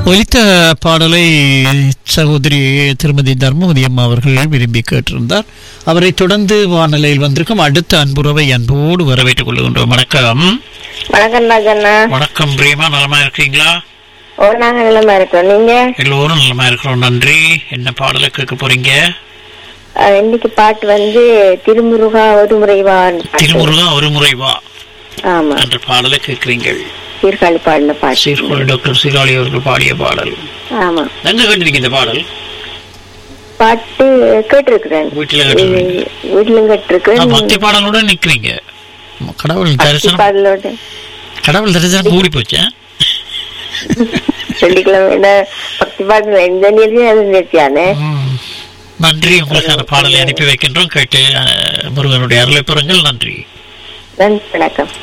ஒலித்த பாடலை சகோதரி திருமதி தர்மவதி அம்மா அவர்கள் விரும்பி கேட்டிருந்தார் அவரை தொடர்ந்து வானிலையில் வந்திருக்கும் அடுத்த அன்புறவை அன்போடு வரவேற்றுக் கொள்கின்றோம் வணக்கம் வணக்கம் ராஜண்ணா வணக்கம் பிரியமா நலமா இருக்கீங்களா ஓ நாங்க நிலமா இருக்கோம் நீங்க எல்லோரும் நலமா இருக்கிறோம் நன்றி என்ன பாடலை கேட்க போறீங்க அஹ், இன்னைக்கு பாட்டு வந்து திருமுருகா ஒரு முறைவான் பாட்டு. திருமுருகா ஒரு முறை வா ஆமா என்ற பாடலை கேட்கிறீங்கள் சீர்காழி பாடின பாட்டு சீர்கோள் டாக்டர் சீராளி அவர்கள் பாடிய பாடல் ஆமா எங்க கேட்டிருக்கீங்க இந்த பாடல் பாட்டு கேட்டிருக்கிறேன் வீட்டுல கேட்டிருக்கீங்க வீட்டுல கேட்டிருக்கு ஆ, பக்தி பாடலோட நிக்கிறீங்க கடவுள் தரிசனம் பாடலோட கடவுள் தரிசனம் கூடி போச்சேன் வெள்ளிக்கிழமை பக்தி பாட்டு எந்த நேரத்தையும் அது நேர்த்தியானே ம். நன்றி உங்களுக்கு அந்த பாடலை அனுப்பி வைக்கின்றோம் கேட்டு அஹ், முருகனுடைய அருளை பெறுங்கள் நன்றி நன்றி வணக்கம்